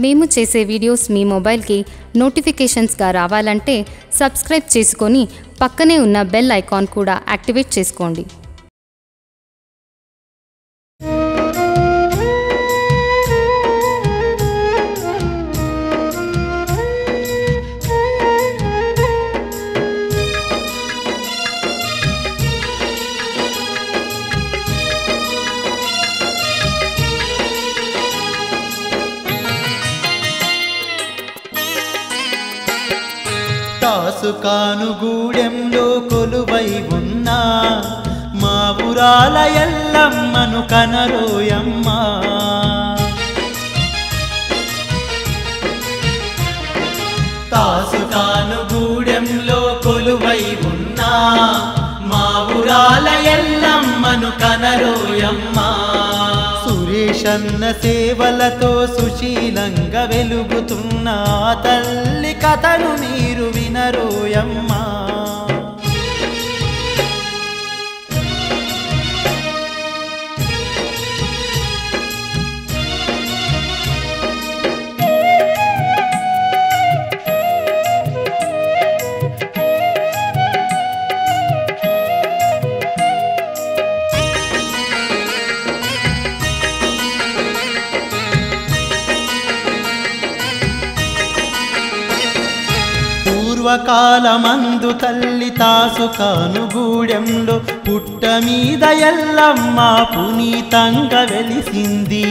మేము చేసే వీడియోస్ మీ మొబైల్కి నోటిఫికేషన్స్గా రావాలంటే సబ్స్క్రైబ్ చేసుకొని పక్కనే ఉన్న బెల్ ఐకాన్ కూడా యాక్టివేట్ చేసుకోండి తాసుకాను గూడెంలో కొలువై ఉన్నా మా ఊరాల ఎల్లమ్మను కనరోయమ్మా తాసుకాను గూడెంలో కొలువై ఉన్నా మా ఊరాల ఎల్లమ్మను కనరోయమ్మా సురేషన్న సేవలతో సుశీలంగా వెలుగుతున్న ఆ తల్లి కథను మీరు వినరోయమ్మా పూర్వకాలమందు తల్లి తాసుకాను గూడెంలో పుట్ట మీద ఎల్లమ్మ పునీతంగా వెలిసింది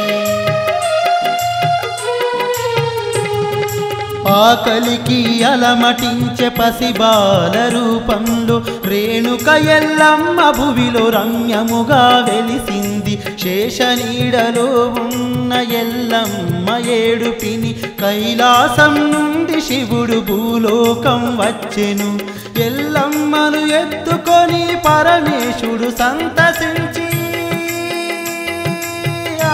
ఆకలికి అలమటించే పసిబాల రూపంలో రేణుక ఎల్లమ్మ భువిలో రమ్యముగా వెలిసింది శేషనీడలో ఉన్న ఎల్లమ్మ ఏడుపిని కైలాసం నుండి శివుడు భూలోకం వచ్చెను ఎల్లమ్మను ఎత్తుకొని పరమేశుడు సంతసించి ఆ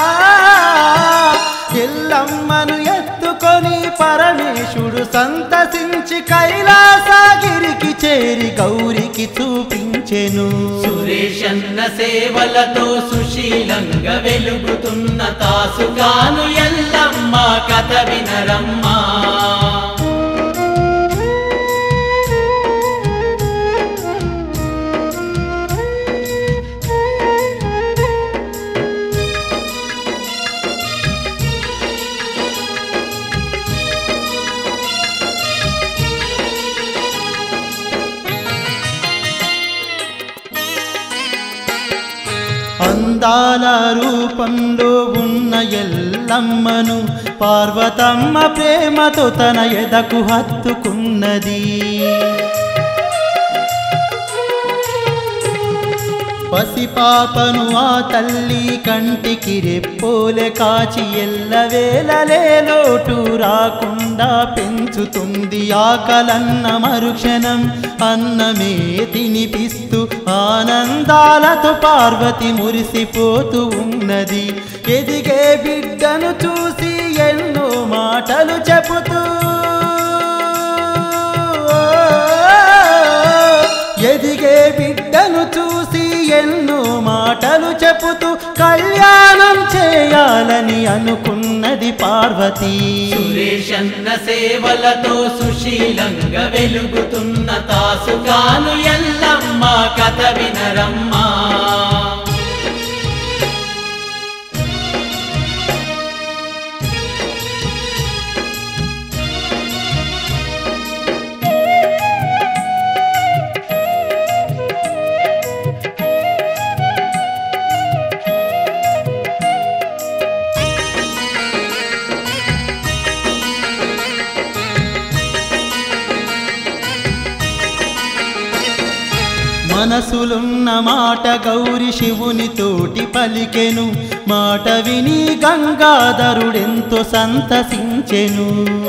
ఎల్లమ్మను ఎత్తుకొని పరమేశుడు సంతసించి కైలాసగిరికి చేరి గౌరికి చూపించెను సురేషన్న సేవలతో సుశీలంగా వెలుగుతున్న తాసుగాను ఎల్లమ్మ కథ వినరమ్మా అందాల రూపంలో ఉన్న ఎల్లమ్మను పార్వతమ్మ ప్రేమతో తన ఎదకు హత్తుకున్నది పసిపాపను ఆ తల్లి కంటికి రెప్పోలే కాచి ఎల్లవేళలే లోటు రాకుండా పెంచుతుంది ఆకలన్న మరుక్షణం అన్నమే తినిపిస్తూ ఆనందాలతో పార్వతి మురిసిపోతూ ఉన్నది ఎదిగే బిడ్డను చూసి ఎన్నో మాటలు చెబుతూ ఎదిగే బిడ్డను చూసి ఎన్నో మాటలు చెబుతూ కళ్యాణం చేయాలని అనుకున్నది పార్వతి సురేషన్న సేవలతో సుశీలంగా వెలుగుతున్న తాసుగాను ఎల్లమ్మ కథ వినరమ్మా మనసులున్న మాట గౌరి శివుని తోటి పలికెను మాట విని గంగాధరుడెంతో సంతసించెను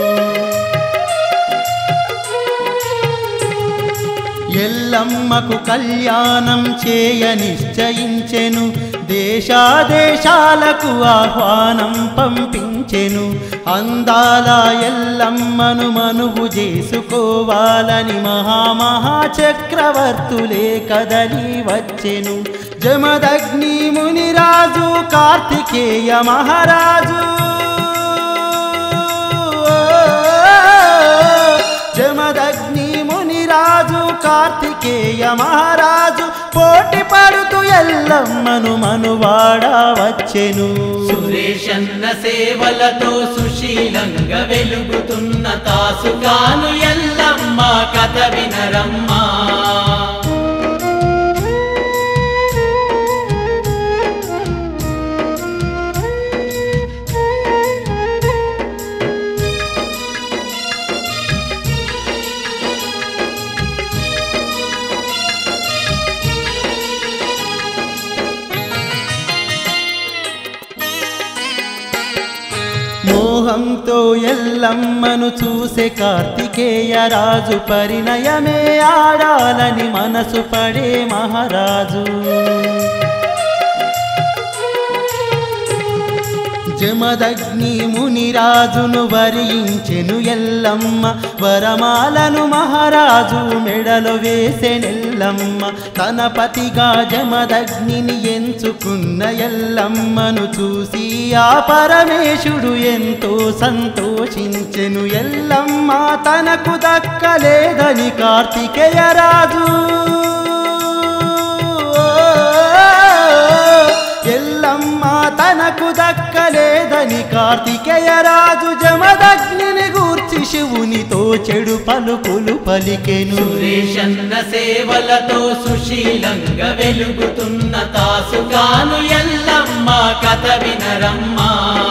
ఎల్లమ్మకు కళ్యాణం చేయ నిశ్చయించెను దేశాదేశాలకు ఆహ్వానం పంపించెను అందాల ఎల్లమ్మను మనువు చేసుకోవాలని మహామహా చక్రవర్తులే కదలి వచ్చెను జమదగ్ని మునిరాజు కార్తికేయ మహారాజు జమదగ్ని మునిరాజు కార్తికేయ మహారాజు పోటీ పడుతూ ఎల్లమ్మను మనువాడ వచ్చెను సురేషన్న సేవలతో సుశీలంగా వెలుగుతున్న తాసుకాను ఎల్లమ్మ కథ వినరమ్మా మోహంతో ఎల్లమ్మను చూసే కార్తికేయ రాజు పరిణయమే ఆడాలని మనసు పడే మహారాజు జమదగ్ని మునిరాజును వరించెను ఎల్లమ్మ వరమాలను మహారాజు మెడలో వేసెనెల్లమ్మ తన పతిగా జమదగ్నిని ఎంచుకున్న ఎల్లమ్మను చూసి ఆ పరమేశుడు ఎంతో సంతోషించెను ఎల్లమ్మ తనకు దక్కలేదని కార్తికేయ రాజు ఎల్లమ్మ తనకు దక్కలేదని కార్తికేయ రాజు జమదగ్నిని గూర్చి శివునితో చెడు పలుకులు పలికెను సురేషన్న సేవలతో సుశీలంగా వెలుగుతున్న తాసుకాను ఎల్లమ్మ కథ వినరమ్మా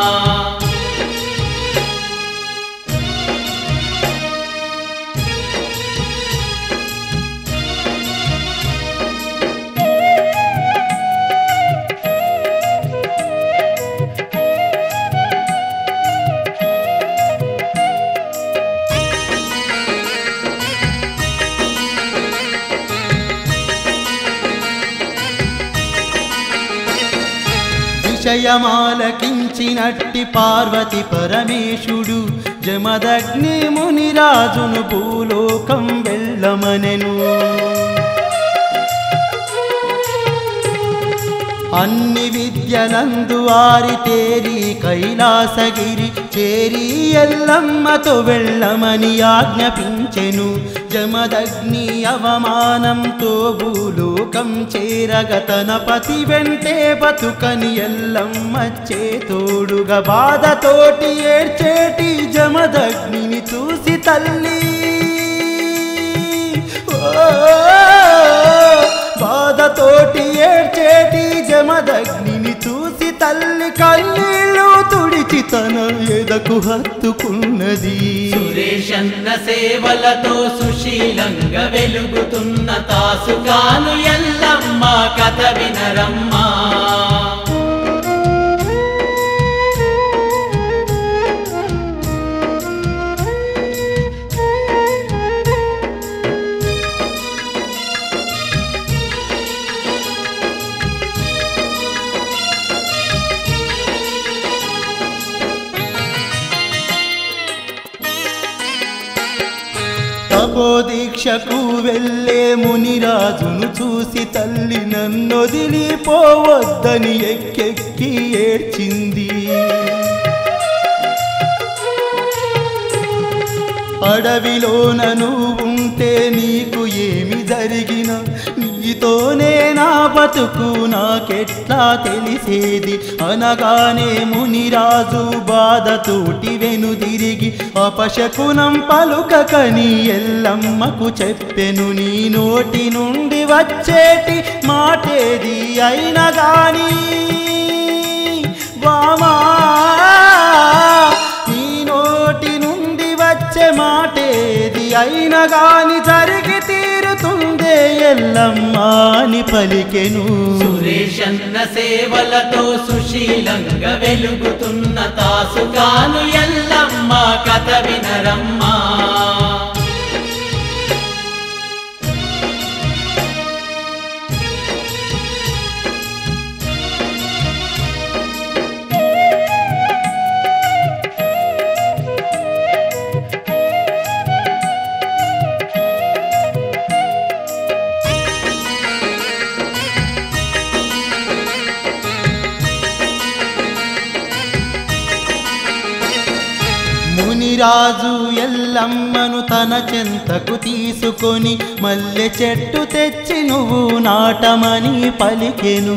విషయమాలకించినట్టి పార్వతి పరమేశుడు జమదగ్ని మునిరాజును భూలోకం వెళ్ళమనెను అన్ని విద్యలందు ఆరితేరి కైలాసగిరి చేరి ఎల్లమ్మతో వెళ్ళమని ఆజ్ఞాపించెను జమదగ్ని అవమానంతో భూలోకం చేరగ తన పతి వెంటే బతుకని ఎల్లమ్మ చేతోడుగా బాధతోటి ఏడ్చేటి జమదగ్నిని చూసి తల్లి ఓ బాధతోటి ఏడ్చేటి జమదగ్నిని చూసి తల్లి కన్నీళ్ళు తుడిచి తన ఎదకు హత్తుకున్నది సురేషన్న సేవలతో సుశీలంగా వెలుగుతున్న తాసుకాను ఎల్లమ్మ కథ వినరమ్మా తపోదీక్షకు వెళ్ళే మునిరాజును చూసి తల్లి నన్నొదిలిపోవద్దని ఎక్కెక్కి ఏడ్చింది అడవిలోన నువ్వుంటే నీకు ఏమి జరిగిన నీతోనే నా బతుకు నాకెట్లా తెలిసేది అనగానే మునిరాజు బాధతోటి వెనుదిరిగి అపశకునం పలుకకని ఎల్లమ్మకు చెప్పెను నీ నోటి నుండి వచ్చేటి మాటేది అయినా గాని వామా నీ నోటి నుండి వచ్చే మాటేది అయినా గాని జరిగి తీరుతుందే ఎల్లమ్మ అని పలికెను సురేషన్న సేవలతో సుశీలంగా వెలుగుతున్న తాసుకాను ఎల్లమ్మ కథ వినరమ్మా మునిరాజు ఎల్ల ఎల్లమ్మను తన చెంతకు తీసుకొని మల్లె చెట్టు తెచ్చి నువ్వు నాటమని పలికెను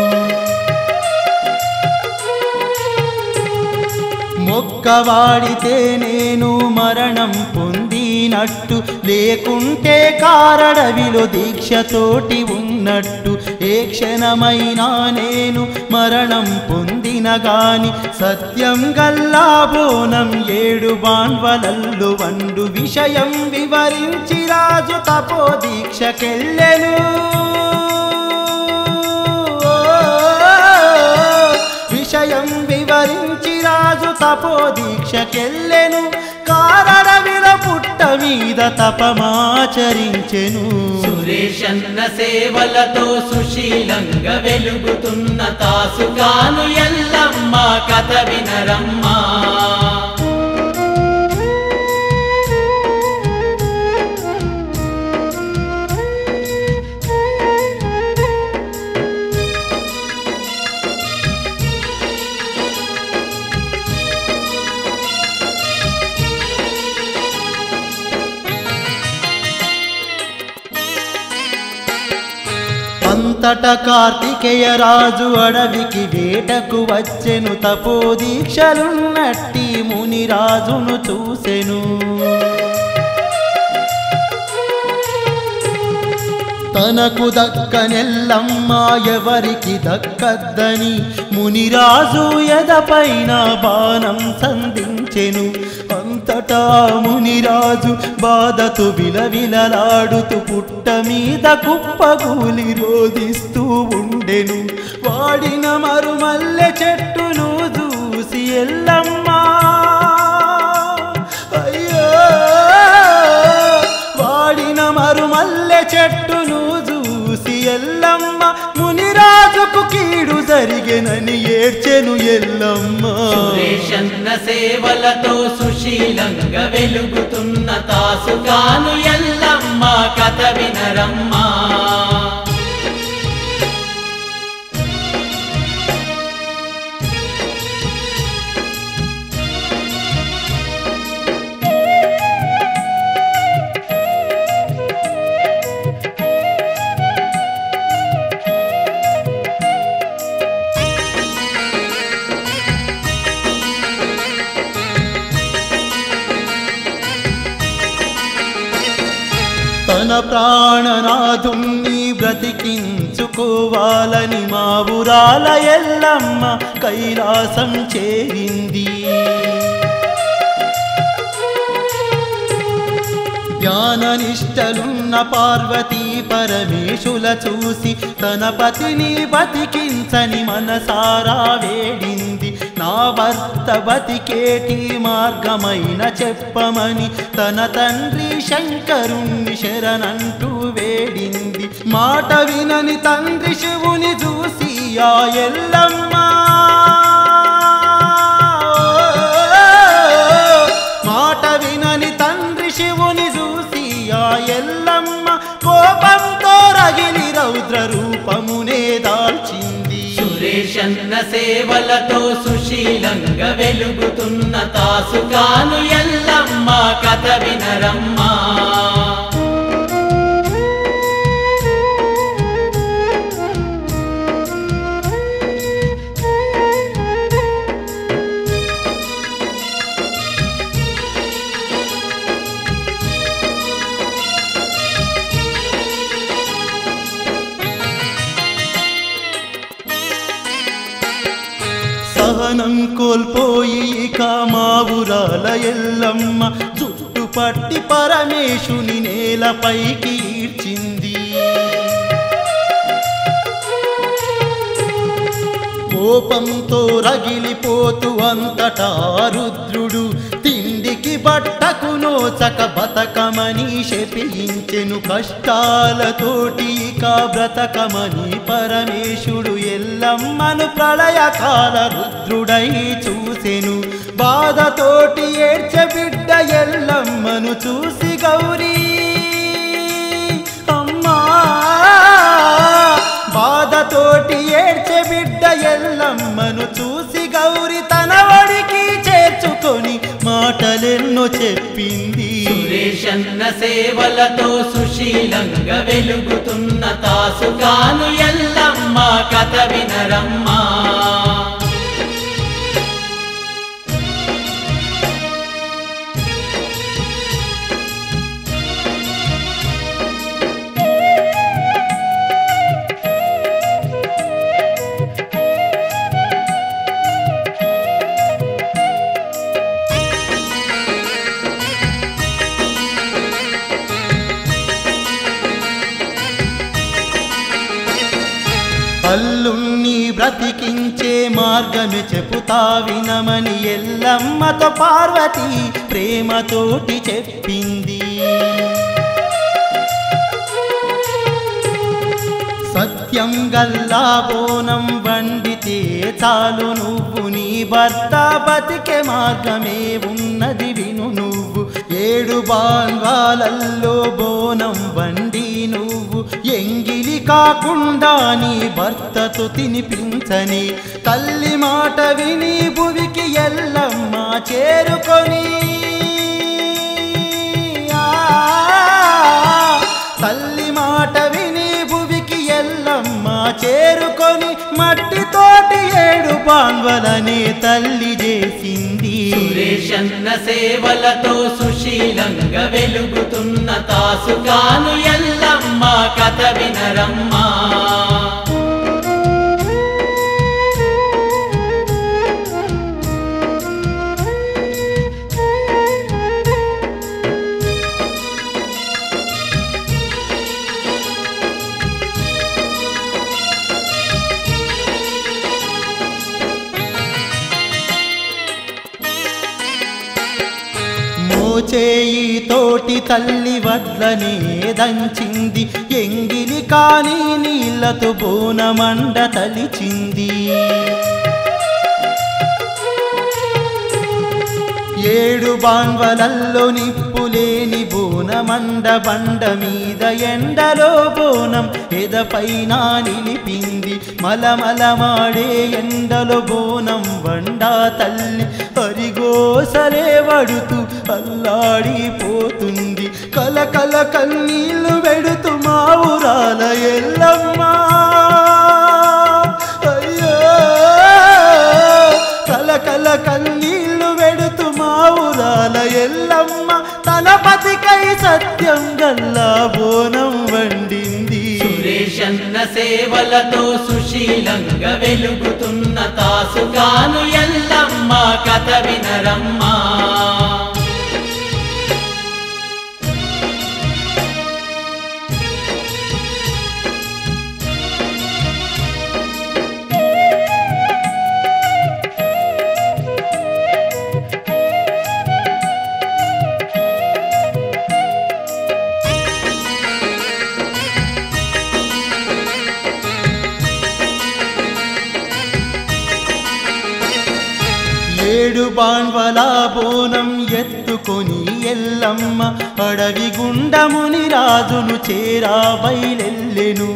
మొక్కవాడితే నేను మరణం పొందినట్టు లేకుంటే కారడవిలో దీక్షతోటి ఉన్నట్టు ఏ క్షణమైనా నేను మరణం పొందిన గాని సత్యం గల్లా బోనం ఏడు బాండ్వలల్లు వండు విషయం వివరించి రాజు తపో దీక్షకెళ్ళెను విషయం వివరించి రాజు తపో దీక్షకెళ్ళెను కారడవిల పుట్ట మీద తపమాచరించెను సురేషన్న సేవలతో సుశీలంగా వెలుగుతున్న తాసుగాను ఎల్లమ్మ కథ వినరమ్మా అంతట కార్తికేయ రాజు అడవికి వేటకు వచ్చెను తపో దీక్షలున్నట్టి మునిరాజును చూసెను తనకు దక్కనెల్లమ్మ ఎవరికి దక్కద్దని మునిరాజు ఎదపైన బాణం సంధించెను అంతటా మునిరాజు బాధతో విలవిలలాడుతూ పుట్ట మీద కుప్పగూలి రోదిస్తూ ఉండెను వాడిన మరుమల్లె చెట్టును చూసి ఎల్లమ్మా అయ్యో వాడిన మరుమల్లె చెట్టును చూసి ఎల్లమ్మ మునిరాజుకు కీడు జరిగెనని ఏడ్చెను ఎల్లమ్మ సురేషన్న సేవలతో సుశీలంగా వెలుగుతున్న తాసుగాను ఎల్లమ్మ కథ వినరమ్మా తన ప్రాణనాథుణ్ణి బ్రతికించుకోవాలని మా ఊరాల ఎల్లమ్మ కైలాసం చేరింది జ్ఞాననిష్టలున్న పార్వతీ పరమేశుల చూసి తన పతిని బతికించని మనసారా వేడింది నా భర్త బతికేటి మార్గమైన చెప్పమని తన తండ్రి శంకరుణ్ణి శరణంటూ వేడింది మాట వినని తండ్రి శివుని చూసి ఆ ఎల్లమ్మ మాట వినని తండ్రి శివుని చూసి ఆ ఎల్లమ్మ కోపంతో రగిలి రౌద్ర రూపమునే దాల్చింది సురేషన్న సేవలతో సుశీలంగా వెలుగుతున్న తాసుగాను ఎల్లమ్మ కథ వినరమ్మా సహనం కోల్పోయి ఇక మా ఊరాల ఎల్లమ్మ జుట్టు పట్టి పరమేశుని నేలపైకి ఈడ్చింది కోపంతో రగిలిపోతూ అంతటా రుద్రుడు తిండికి బట్టకు నోచక బతకమని శపించెను కష్టాలతోటి ఇక బ్రతకమని పరమేశుడు ఎల్లమ్మను ప్రళయకాల రుద్రుడై చూసెను బాధతోటి ఏడ్చె బిడ్డ ఎల్లమ్మను చూసి గౌరీ అమ్మా బాధతోటి ఏడ్చె బిడ్డ ఎల్లమ్మను చూసి గౌరి తన వడికి చేర్చుకొని మాటలెన్నో చెప్పింది సురేషన్న సేవలతో సుశీలంగా వెలుగుతున్న తాసుగాను ఎల్లమ్మ కథ వినరమ్మా అల్లుణ్ణి బ్రతికించే మార్గమే చెబుతా వినమని ఎల్లమ్మతో పార్వతి ప్రేమతోటి చెప్పింది సత్యం గల్లా బోనం వండితే చాలు నువ్వు నీ భర్త బతికే మార్గమే ఉన్నది విను నువ్వు ఏడు బాంగాలల్లో బోనం వండి నువ్వు ఎంగిలి కాకుండా నీ భర్తతో తినిపించని తల్లి మాట విని భువికి ఎల్లమ్మ చేరుకొని ఆ, తల్లి మాట విని భువికి ఎల్లమ్మ చేరుకొని మట్టితోటి ఏడు పాన్వలని తల్లి చేసింది సురేషన్న సేవలతో సుశీలంగా వెలుగుతున్న తాసుగాను ఎల్లమ్మ కథ వినరమ్మా మోచేయి తోటి తల్లి వడ్లనే దంచింది ఎంగిలి కాని నీళ్లతో బోనమండ తలిచింది ఏడు బాన్వలల్లో నిప్పులేని బోనమండ బండ మీద ఎండలో బోనం ఎదపైన నిలిపింది మలమలమాడే ఎండలో బోనం వండా తల్లి హరిగోసలే వడుతూ అల్లాడిపోతుంది కల కల కన్నీళ్లు వెడుతూ మా ఊరాల ఎల్లమ్మా అయ్యో కల కల కన్నీళ్లు వెడుతూ మా ఊరాల ఎల్లమ్మ తన పతికై సత్యం గల్లా బోనం వండింది సురేషన్న సేవలతో సుశీలంగా వెలుగుతున్న తాసుగాను ఎల్లమ్మ కథ వినరమ్మా ఏడు బాన్వల బోనం ఎత్తుకొని ఎల్లమ్మ అడవి గుండముని రాజును చేరా బయలెల్లెను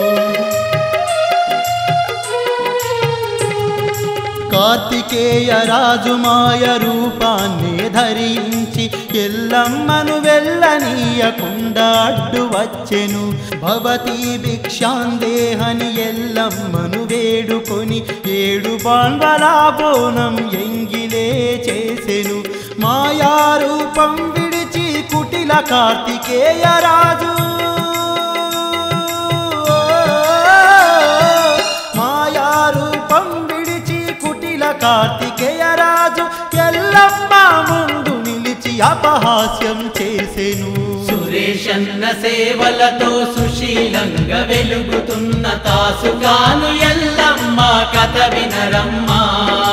కార్తికేయ రాజు మాయ రూపాన్ని ధరించి ఎల్లమ్మను వెళ్ళనీయకుండా అడ్డు వచ్చెను భవతి భిక్షాందేహని ఎల్లమ్మను వేడుకొని ఏడు బాండ్వలా బోనం ఎంగిలే చేసెను మాయా రూపం విడిచి కుటిల కార్తికేయ రాజు మాయా రూపం విడిచి కుటిల కార్తికేయ రాజు ఎల్లమ్మ ముందు నిలిచి అపహాస్యం చేసెను సురేషన్న సేవలతో సుశీలంగా వెలుగుతున్న తాసుగాను ఎల్లమ్మ కథ వినరమ్మా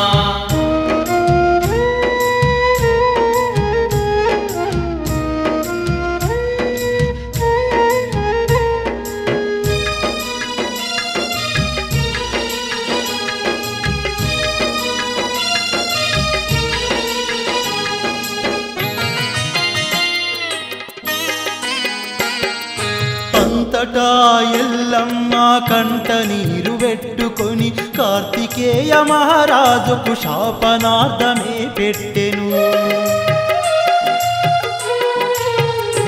అంతటా ఎల్లమ్మ కంట నీరు పెట్టుకొని కార్తికేయ మహారాజుకు శాపనార్థమే పెట్టెను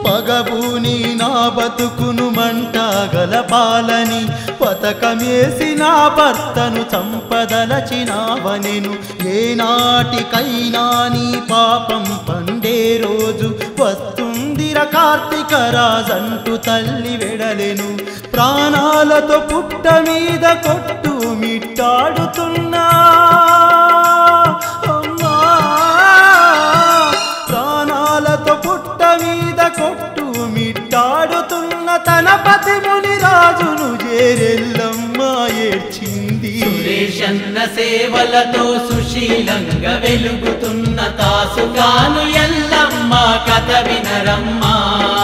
పగబూని నా బతుకును మంటగల పాలని పతకమేసి నా భర్తను చంపదలచినావనెను ఏనాటికైనా నీ పాపం పండే రోజు వస్తుందిర కార్తీక రాజంటూ తల్లి వెడలెను ప్రాణాలతో పుట్ట మీద కొట్టు మిట్టాడుతున్నా అమ్మా ప్రాణాలతో పుట్ట మీద కొట్టు మిట్టాడుతున్న తన పతి ముని రాజును చేరెల్లమ్మ ఏడ్చింది సురేషన్న సేవలతో సుశీలంగా వెలుగుతున్న తాసుగాను ఎల్లమ్మ కథ వినరమ్మా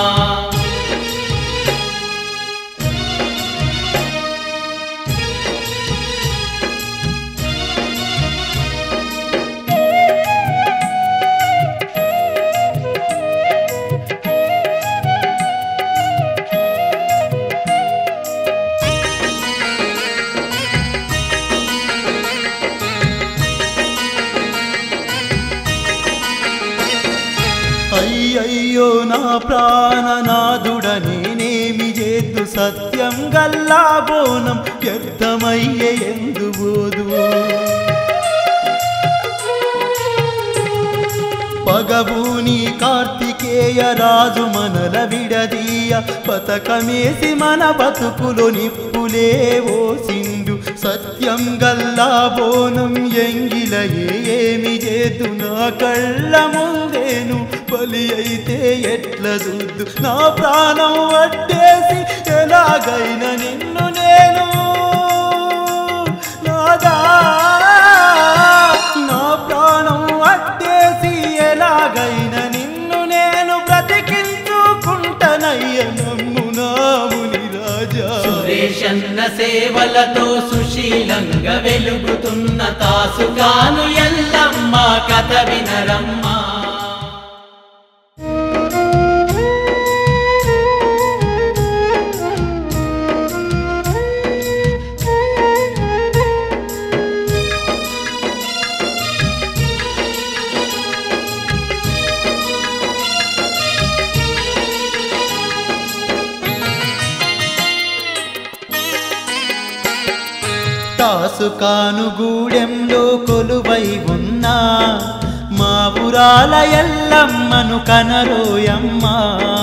అయ్యయ్యో నా ప్రాణనాథుడ నేనేమి చేద్దు సత్యం గల్లా బోనం వ్యర్థమయ్యే ఎందు బోదు పగబూని కార్తికేయ రాజు మనల విడదీయ పతకమేసి మన బతుకులు నిప్పులే ఓసిండు సత్యం గల్లా బోనం ఎంగిలయే ఏమి చేదు నా కళ్ళ ముందేను బలి అయితే ఎట్ల చూద్దు నా ప్రాణం వడ్డేసి ఎలాగైనా నిన్ను నేను నాదా నా ప్రాణం అట్టేసి ఎలాగైనా నిన్ను నేను బ్రతికించుకుంటనయ్య నమ్మునాముని రాజా సురేషన్న సేవలతో సుశీలంగా వెలుగుతున్న తాసుగాను ఎల్లమ్మ కథ వినరమ్మా తాసుకాను గూడెంలో కొలువై ఉన్నా మా పురాల ఎల్లమ్మను కనరోయమ్మా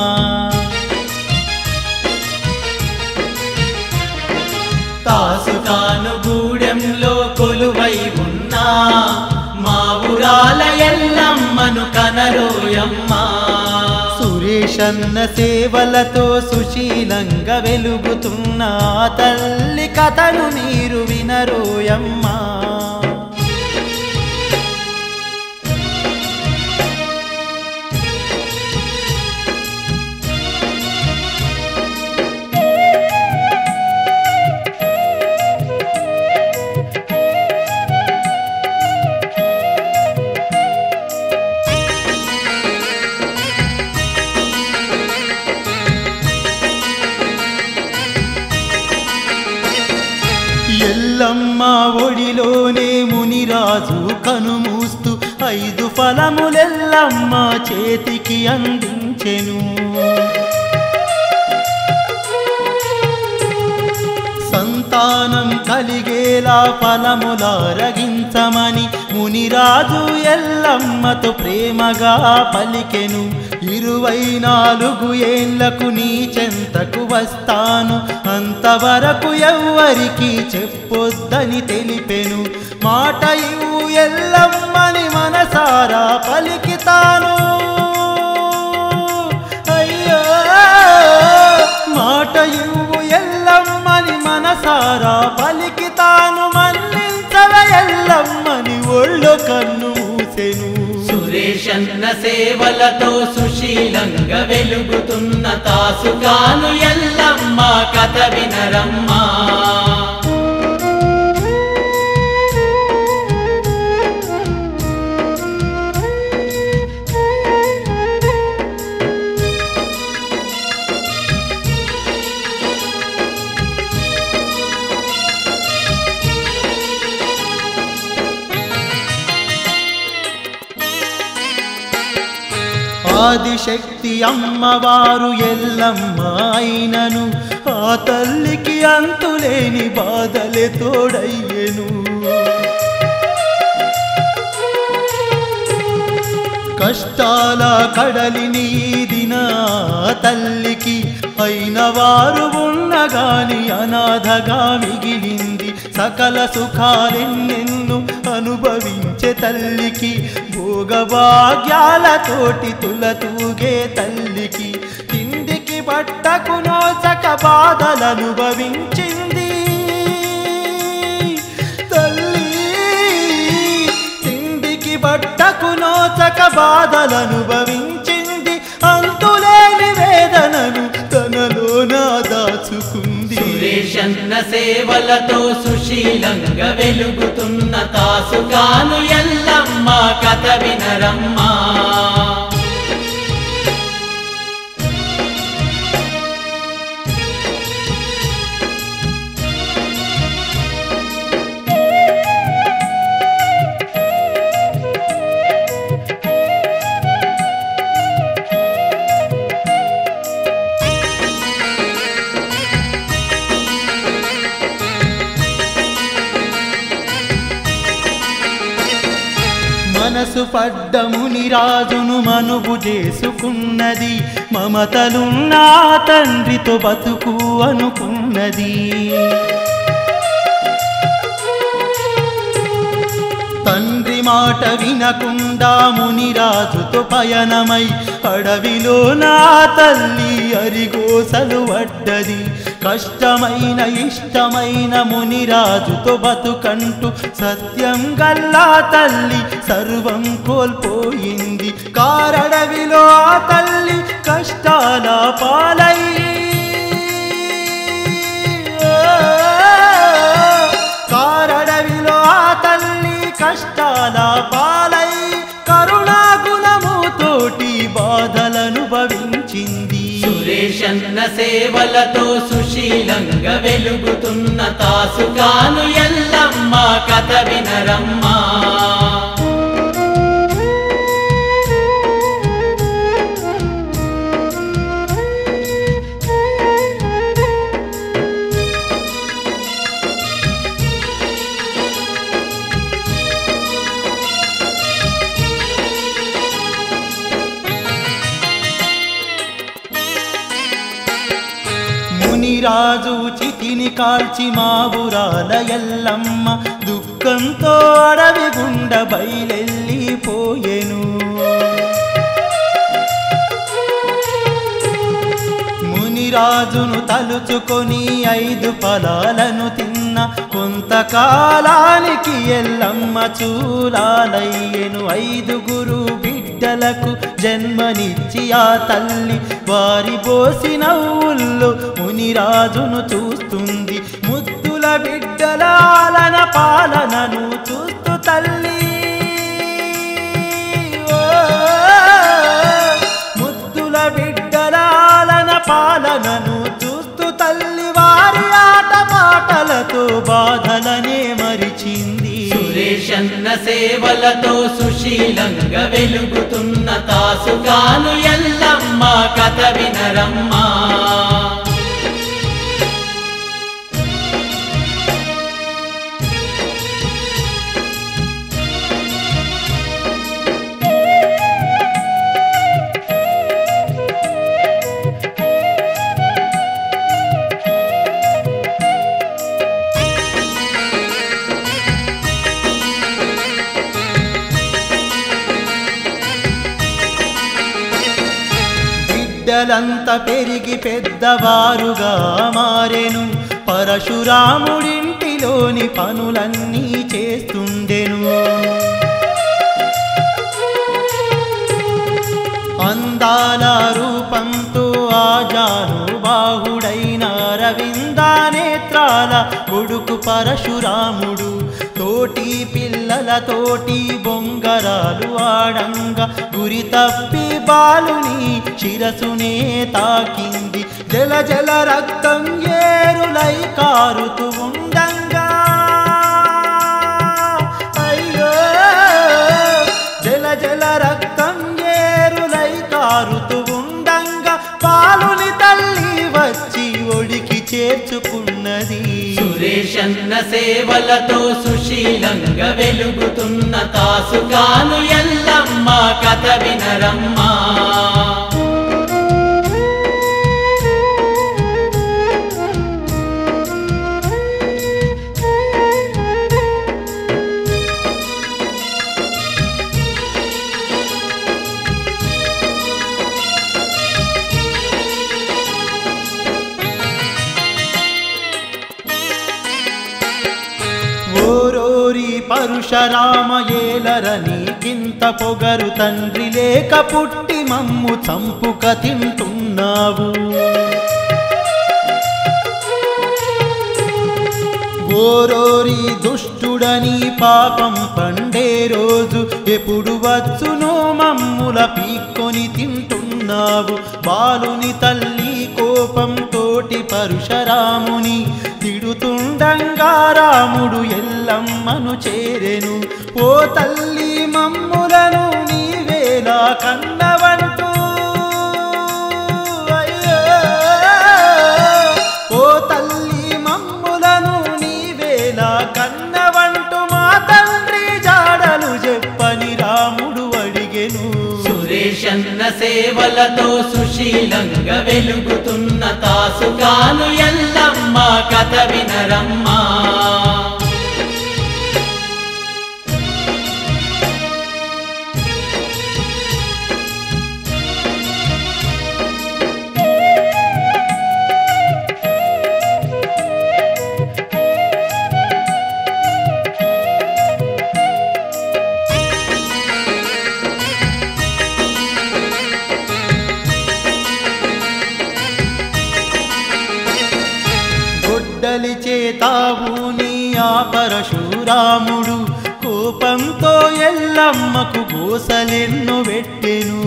తాసుకాను గూడెంలో కొలువై ఉన్నా మా ఊరాల ఎల్లమ్మను కనరోయమ్మా సురేషన్న సేవలతో సుశీలంగా వెలుగుతున్న ఆ తల్లి కథను మీరు వినరోయమ్మా ఎల్లమ్మ ఒడిలోనే మునిరాజు కనుమూస్తూ ఐదు ఫలములెల్లమ్మ చేతికి అందించెను సంతానం కలిగేలా ఫలములారగించమని మునిరాజు ఎల్లమ్మతో ప్రేమగా పలికెను ఇరువై నాలుగు ఏళ్లకు నీ చెంతకు వస్తాను అంతవరకు ఎవ్వరికి చెప్పొద్దని తెలిపెను మాట ఇవ్వు ఎల్లమ్మని మనసారా పలికితాను అయ్యో మాట ఇవ్వు ఎల్లమ్మని మనసారా పలికితాను మన్నించవ ఎల్లమ్మని ఒళ్ళో కన్ను మూసెను సురేషన్న సేవలతో సుశీలంగా వెలుగుతున్న తాసుగాను ఎల్లమ్మ కథ వినరమ్మా ఆదిశక్తి అమ్మవారు ఎల్లమ్మ అయినను ఆ తల్లికి అంతులేని బాధలే తోడయ్యెను కష్టాల కడలిని ఈదిన ఆ తల్లికి అయిన వారు ఉన్నగాని అనాథగా మిగిలింది సకల సుఖాలెన్నెన్ను అనుభవించే తల్లికి భోగభాగ్యాలతోటి తులతూగే తల్లికి తిండికి బట్టకు నోచక బాధలనుభవించింది తల్లి తిండికి బట్టకు నోచక బాధలనుభవించింది అంతులేని వేదనను తనలోన దాచుకుంది సురేషన్న సేవలతో సుశీలంగా వెలుగుతున్న తాసుగాను ఎల్లమ్మ కథ వినరమ్మా మనసు పడ్డముని రాజును మనువు చేసుకున్నది మమతలున్నా తండ్రితో బతుకు అనుకున్నది తండ్రి మాట వినకుండా మునిరాజుతో పయనమై అడవిలో నా తల్లి అరిగోసలు వడ్డది కష్టమైన ఇష్టమైన మునిరాజుతో బతుకంటూ సత్యం గల్లా తల్లి సర్వం కోల్పోయింది కారడవిలో ఆ తల్లి కష్టాల పాలై కారడవిలో ఆ తల్లి కష్టాల పాలై కరుణా గుణముతోటి బాధలను భవించింది సురేషన్న సేవలతో సుశీలంగా వెలుగుతున్న తాసుగాను ఎల్లమ్మ కథ వినరమ్మా మునిరాజు చితిని కాల్చి మావురాల ఎల్లమ్మ దుఃఖంతో అడవి గుండ బయలెళ్ళిపోయెను మునిరాజును తలుచుకొని ఐదు ఫలాలను తిన్న కొంతకాలానికి ఎల్లమ్మ చూలాలయ్యెను ఐదుగురు బిడ్డలకు జన్మనిచ్చి ఆ తల్లి వారి బోసి నవ్వుల్లో మునిరాజును చూస్తుంది ముద్దుల బిడ్డలాలన పాలనను చూస్తూ తల్లి ఓ, ముద్దుల బిడ్డలాలన పాలనను చూస్తూ తల్లి వారి ఆట పాటలతో బాధలనే మరిచింది సురేషన్న సేవలతో సుశీలంగా వెలుగుతున్న తాసుగాను ఎల్లమ్మ కథ వినరమ్మా బిడ్డలంతా పెరిగి పెద్దవారుగా మారెను పరశురాముడింటిలోని పనులన్నీ చేస్తుండెను అందాల రూపంతో ఆజాను బాహుడైన రవిందానేత్రాల కొడుకు పరశురాముడు తోటి పిల్లలతోటి బొంగరాలు ఆడంగా గురి తప్పి బాలుని శిరసునే తాకింది జల జల రక్తం ఏరులై కారుతూ ఉండంగా అయ్యో జల జల రక్తం ఏరులై కారు సురేషన్న సేవలతో సుశీలంగా వెలుగుతున్న తాసుగాను ఎల్లమ్మ కథ వినరమ్మా ఓరోరి పరుశరామ ఏలరని గింత పొగరు తండ్రి లేక పుట్టి మమ్ము చంపుక తింటున్నావు ఓరోరి దుష్టుడని పాపం పండే రోజు ఎప్పుడు వచ్చునో మమ్ముల పీక్కొని తింటున్నావు బాలుని తల్లి కోపం తోటి పరుశరాముని తిడుతుండంగా రాముడు ఎల్లమ్మను చేరెను ఓ తల్లి మమ్ములను నీవేలా కన్నవంటూ అయ్యో ఓ తల్లి మమ్ములను నీవేలా కన్నవంటూ మా తండ్రి జాడలు చెప్పని రాముడు అడిగెను సురేషన్న సేవలతో సుశీలంగా వెలుగుతున్న తాసుగాను ఎల్లమ్మ కథ వినరమ్మా గొడ్డలి చేతావు నీ ఆ పరశురాముడు కోపంతో ఎల్లమ్మకు గోసలెన్ను పెట్టెను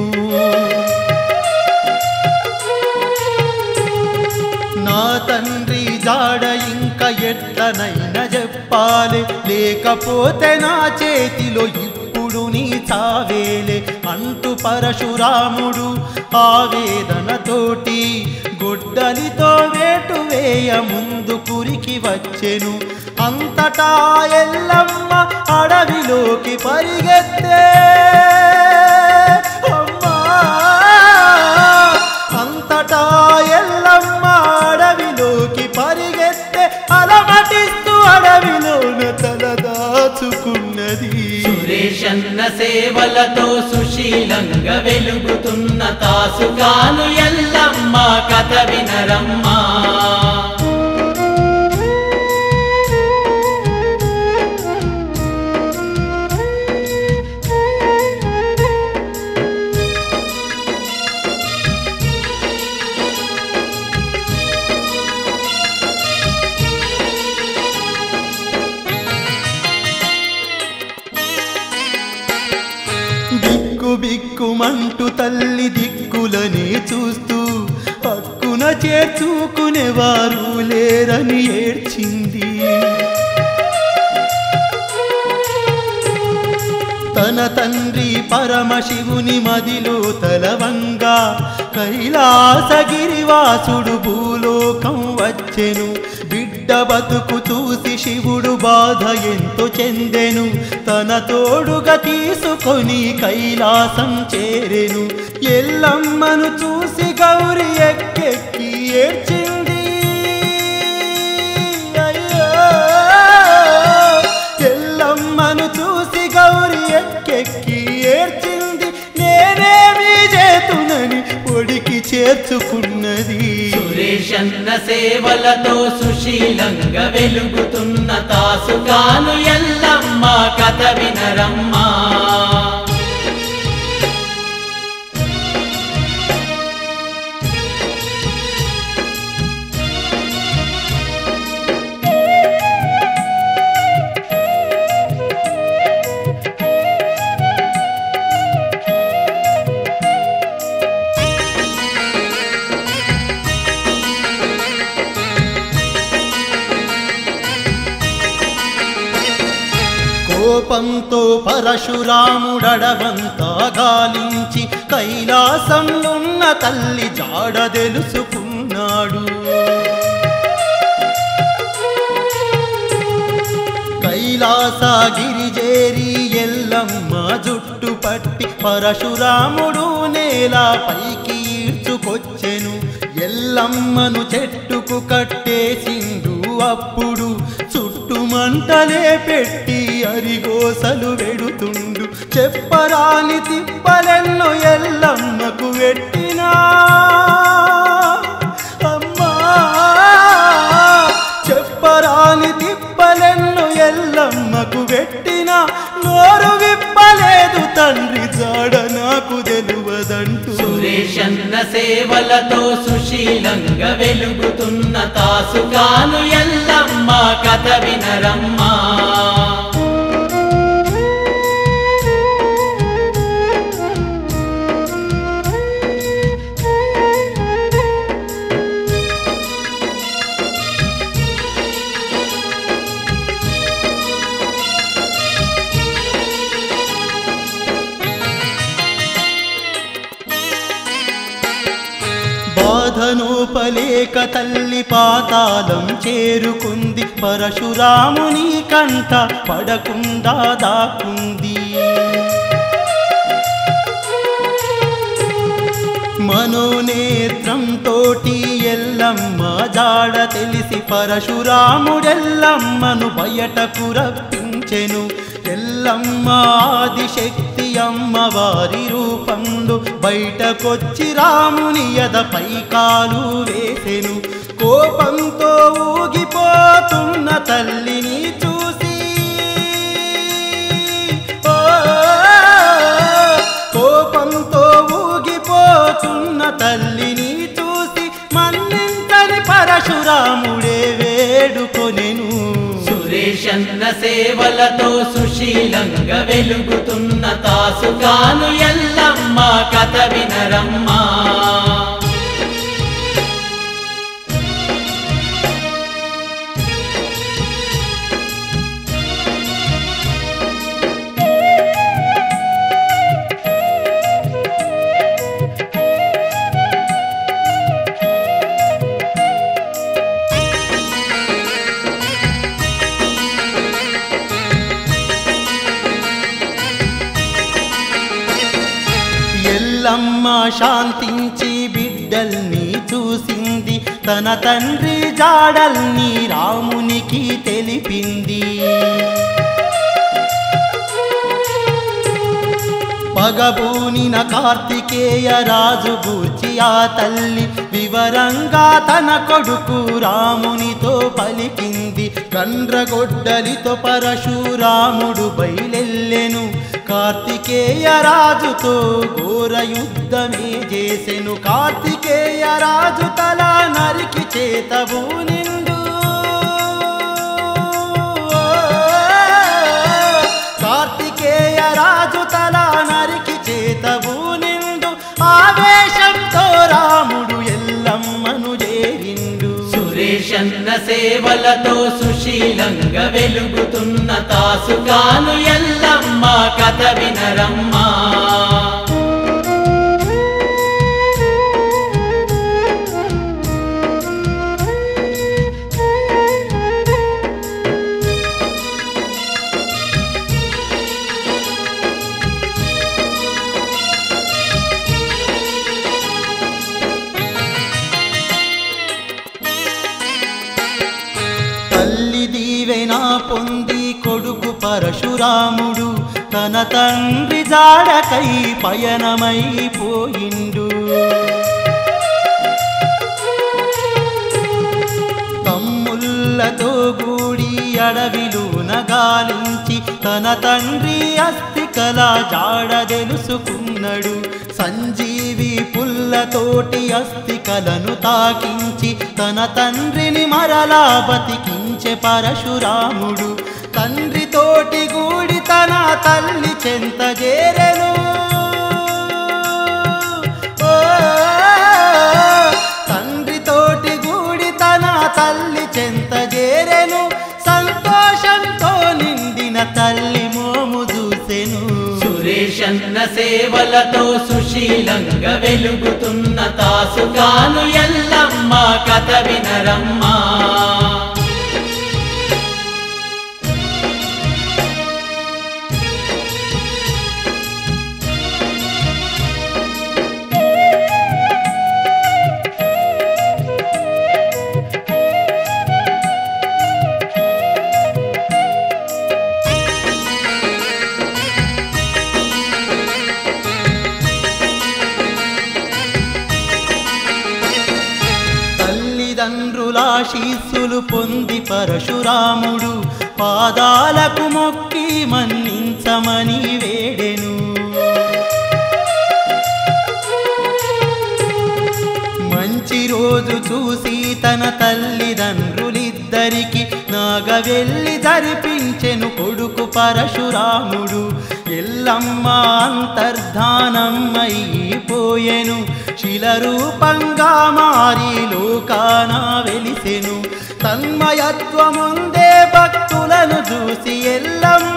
నా తండ్రి జాడ ఇంకా ఎట్లనైనా చెప్పాలి లేకపోతే నా చేతిలో ఇప్పుడు నీ చావేలే అంటూ పరశురాముడు ఆవేదనతోటి గొడ్డలితో వేటు వేయ ముందు కురికి వచ్చెను అంతటా ఎల్లమ్మ అడవిలోకి పరిగెత్తే అమ్మా అంతటా ఎల్లమ్మ అడవిలోకి పరిగెత్తే అలమటిస్తూ అడవిలోన తలదాచుకున్నది సురేషన్న సేవలతో సుశీలంగా వెలుగుతున్న తాసుగాను ఎల్లమ్మ కథ వినరమ్మా బిక్కు బిక్కుమంటూ తల్లి దిక్కులనే చూస్తూ పక్కున చేర్చుకునేవారు లేరని ఏడ్చింది తన తండ్రి పరమశివుని మదిలో తలవంగా కైలాసగిరివాసుడు భూలోకం వచ్చెను బిడ్డ బతుకు చూసి శివుడు బాధ ఎంతో చెందెను తన తోడుగా తీసుకొని కైలాసం చేరెను ఎల్లమ్మను చూసి గౌరి ఎక్కెక్కి ఏడ్చింది అయ్యో ఎల్లమ్మను చూసి గౌరి ఎక్కెక్కి ఏడ్చింది నేనేమి చేతునని ఒడికి చేర్చుకున్నది సురేషన్న సేవలతో సుశీలంగా వెలుగుతున్న తాసుగాను ఎల్లమ్మ కథ వినరమ్మా కోపంతో పరశురాముడడవంతా గాలించి కైలాసంలున్న తల్లి జాడ తెలుసుకున్నాడు కైలాసగిరి చేరి ఎల్లమ్మ జుట్టు పట్టి పరశురాముడు నేల పైకి ఈడ్చుకొచ్చెను ఎల్లమ్మను చెట్టుకు కట్టేసిండు అప్పుడు చుట్టుమంటలే పెట్టి అరిగోసలు వెడుతుండు చెప్పరాని తిప్పలెన్నో ఎల్లమ్మకు పెట్టినా అమ్మా చెప్పరాని తిప్పలెన్ను ఎల్లమ్మకు పెట్టిన నోరు విప్పలేదు తండ్రి జాడ నాకు తెలువదంటూ సురేషన్న సేవలతో సుశీలంగా వెలుగుతున్న తాసుగాను ఎల్లమ్మ కథ వినరమ్మా బాధనోపలేక తల్లి పాతాళం చేరుకుంది పరశురాముని కంట పడకుండా దాక్కుంది మనోనేత్రం తోటి ఎల్లమ్మ జాడ తెలిసి పరశురాముడెల్లమ్మను బయటకు రప్పించెను ఎల్లమ్మ ఆదిశక్తి అమ్మవారి రూపంలో బయటకొచ్చి రాముని ఎదపై కాలు వేసెను కోపంతో ఊగిపోతున్న తల్లిని చూసి ఓ, కోపంతో ఊగిపోతున్న తల్లిని చూసి మన్నించని పరశురాముడే వేడుకొనెను సురేషన్న సేవలతో సుశీలంగా వెలుగుతున్న తాసుగాను ఎల్లమ్మ కథ వినరమ్మా ఎల్లమ్మ శాంతించి బిడ్డల్ని చూసింది తన తండ్రి జాడల్ని రామునికి తెలిపింది పగబూనిన కార్తికేయ రాజు గూర్చి ఆ తల్లి వివరంగా తన కొడుకు రామునితో పలికింది కండ్రగొడ్డలితో పరశురాముడు బయలెల్లెను కార్తికేయ రాజుతో ఘోర యుద్ధమే చేసెను కార్తికేయ రాజు తల నరికి చేతబూ నిండు కార్తికేయ రాజు తల నరికి చేతబూ నిండు ఆవేశంతో రాముడు ఎల్లమ్మను చేరిండు సురేషన్న సేవలతో సుశీలంగా వెలుగుతున్న తాసుగాను ఎల్లమ్మ కథ వినరమ్మా తల్లి దీవెన పొంది కొడుకు పరశురాముడు తన తండ్రి జాడకై పయనమైపోయిండు తమ్ముళ్ళతో గూడి అడవిలో నగాలించి తన తండ్రి అస్థికల జాడ తెలుసుకున్నాడు సంజీవి పుల్లతోటి అస్థికలను తాకించి తన తండ్రిని మరలా బతికించే పరశురాముడు తండ్రితోటి గూడి తన తల్లి చెంత చేరెను ఓ, తండ్రితోటి గూడి తన తల్లి చెంత చేరెను సంతోషంతో నిండిన తల్లి మోము చూసెను సురేషన్న సేవలతో సుశీలంగా వెలుగుతున్న తాసుగాను ఎల్లమ్మ కథ వినరమ్మా వెలుగుతుంది పరశురాముడు పాదాలకు మొక్కి మన్నించమని వేడెను మంచి రోజు చూసి తన తల్లిదండ్రులిద్దరికి నాగవెల్లి జరిపించెను కొడుకు పరశురాముడు ఎల్లమ్మ అంతర్ధానమైపోయెను శిలరూపంగా మారి లోకాన వెలిసెను తన్మయత్వముందే భక్తులను చూసి ఎల్లమ్మ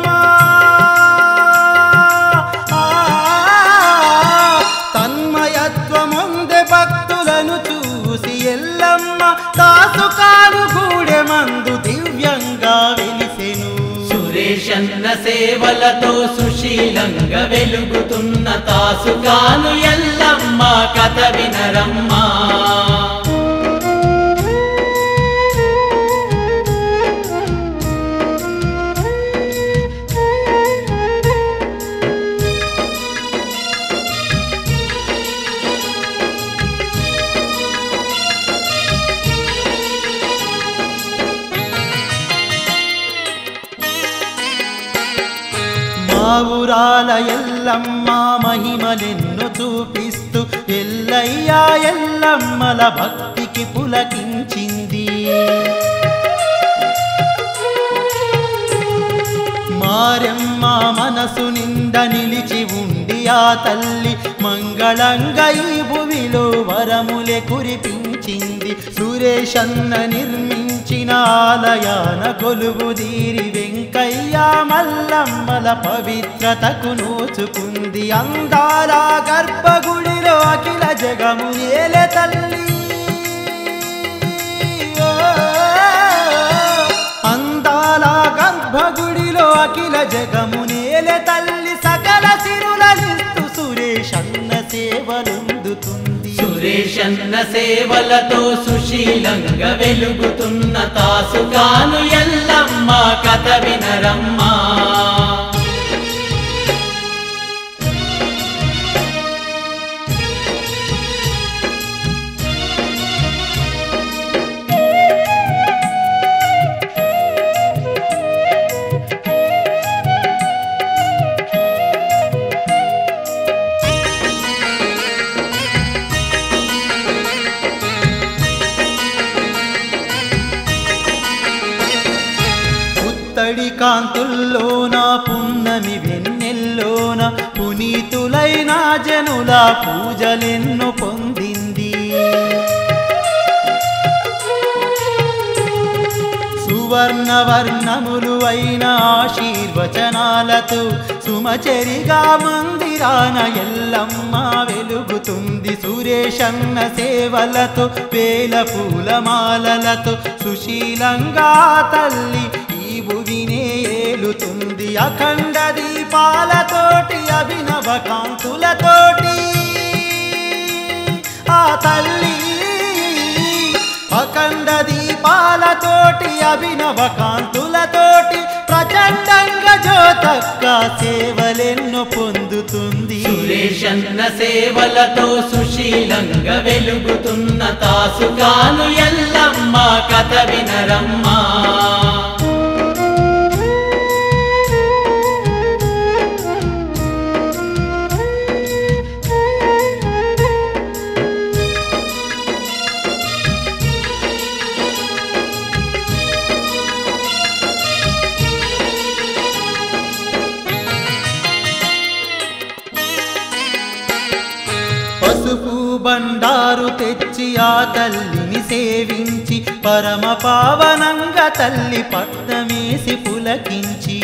తన్మయత్వముందే భక్తులను చూసి ఎల్లమ్మ తాసుకాను గూడెమందు దివ్యంగా వెలిసెను సురేషన్న సేవలతో సుశీలంగా వెలుగుతున్న తాసుగాను ఎల్లమ్మ కథ వినరమ్మా మా ఊరాల ఎల్లమ్మ మహిమలెన్ను చూపిస్తూ ఎల్లయ్యా ఎల్లమ్మల భక్తికి పులకించింది మారెమ్మ మనసు నిండ నిలిచి ఉండి ఆ తల్లి మంగళంగా ఈ భువిలో వరములే కురిపించింది సురేషన్న నిర్మించిన ఆలయాన కొలువు దీరి వెంకయ్య మల్లమ్మల పవిత్రతకు నోచుకుంది అందాల గర్భగుడిలో అఖిల జగము ఏలే తల్లి ఓ, అందాల గర్భగుడిలో అఖిల జగము నేలె తల్లి సకల సిరులనిస్తూ సురేష్ అన్న సేవలుందుతుంది సురేషన్న సేవలతో సుశీలంగా వెలుగుతున్న తాసుగాను ఎల్లమ్మ కథ వినరమ్మా పుత్తడి కాంతుల్లోన పున్నమి వెన్నెల్లోన పునీతులైన జనుల పూజలెన్ను పొందింది సువర్ణ వర్ణములు అయిన ఆశీర్వచనాలతో సుమచరిగా మందిరాన ఎల్లమ్మ వెలుగుతుంది సురేషన్న సేవలతో వేల పూలమాలలతో సుశీలంగా తల్లి ఈ భువినే ఏలుతుంది అఖండ దీపాలతోటి అభినవ కాంతులతోటి ఆ తల్లి అఖండ దీపాలతోటి అభినవ కాంతులతోటి ప్రచండంగా జ్యోతక్క సేవలెన్నో పొందుతుంది సురేషన్న సేవలతో సుశీలంగా వెలుగుతున్న తాసుగాను ఎల్లమ్మ కథ వినరమ్మా పసుపు బండారు తెచ్చి ఆ తల్లిని సేవించి పరమ పావనంగా తల్లి పట్నమేసి పులకించి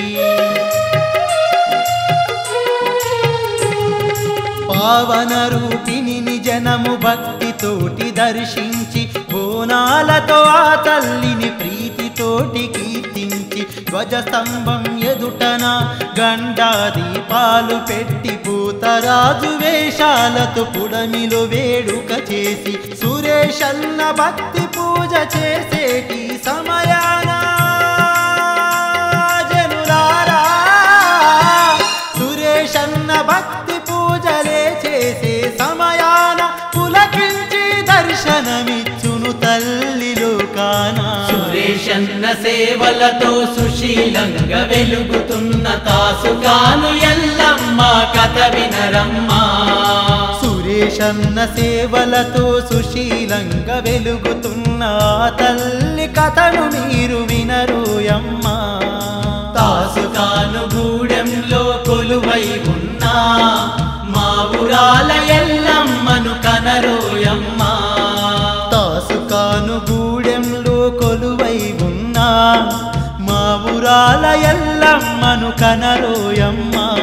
పావన రూపిణిని జనము భక్తితోటి దర్శించి బోనాలతో ఆ తల్లిని ప్రీతితోటి కీర్తించి ధ్వజస్తంభం ఎదుటన గండా దీపాలు పెట్టి పూతరాజు వేషాలతో పుడమిలో వేడుక చేసి సురేషన్న భక్తి పూజ చేసేటి సమయాన జనులారా సురేషన్న భక్తి పూజలే చేసే సమయాన పులకించి దర్శనమిచ్చును తల్లి లోకాన సురేషన్న సేవలతో సుశీలంగా వెలుగుతున్న తాసుకాను ఎల్లమ్మ కథ వినరమ్మా సురేషన్న సేవలతో సుశీలంగా వెలుగుతున్న ఆ తల్లి కథను మీరు వినరోయమ్మా తాసుకాను గూడెంలో కొలువై ఉన్నా మా ఊరాల ఎల్లమ్మను కనరోయమ్మా తాసుకాను గూడెంలో కొలువై ఉన్నా మా ఊరాల ఎల్లమ్మను కనరోయమ్మా